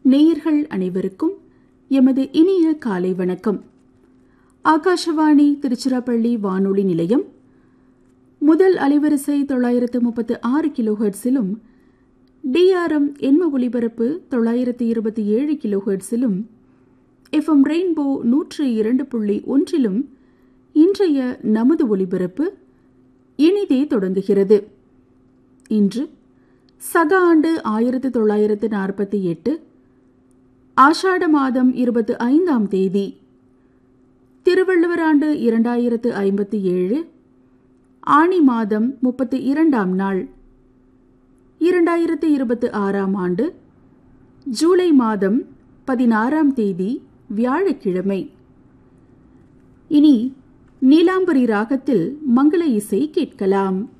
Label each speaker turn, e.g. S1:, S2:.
S1: நேயர்கள் அனைவருக்கும் எமது இனிய காலை வணக்கம் ஆகாஷவாணி திருச்சிராப்பள்ளி வானொலி நிலையம் முதல் அலைவரிசை தொள்ளாயிரத்து முப்பத்து ஆறு கிலோஹெர்ட்ஸிலும் டிஆர்எம் எண்ம ஒலிபரப்பு தொள்ளாயிரத்து இருபத்தி ஏழு கிலோஹெர்ட்ஸிலும் எஃப்எம் ரெயின்போ நூற்று இரண்டு புள்ளி ஒன்றிலும் இன்றைய நமது ஒலிபரப்பு இனிதே தொடங்குகிறது இன்று சக ஆண்டு ஆயிரத்து தொள்ளாயிரத்து நாற்பத்தி எட்டு ஆஷாட மாதம் இருபத்தி ஐந்தாம் தேதி திருவள்ளுவர் ஆண்டு இரண்டாயிரத்து ஐம்பத்தி ஏழு ஆணி மாதம் முப்பத்தி இரண்டாம் நாள் இரண்டாயிரத்து இருபத்தி ஆறாம் ஆண்டு ஜூலை மாதம் பதினாறாம் தேதி வியாழக்கிழமை இனி நீலாம்பரி ராகத்தில் மங்கள இசை கேட்கலாம்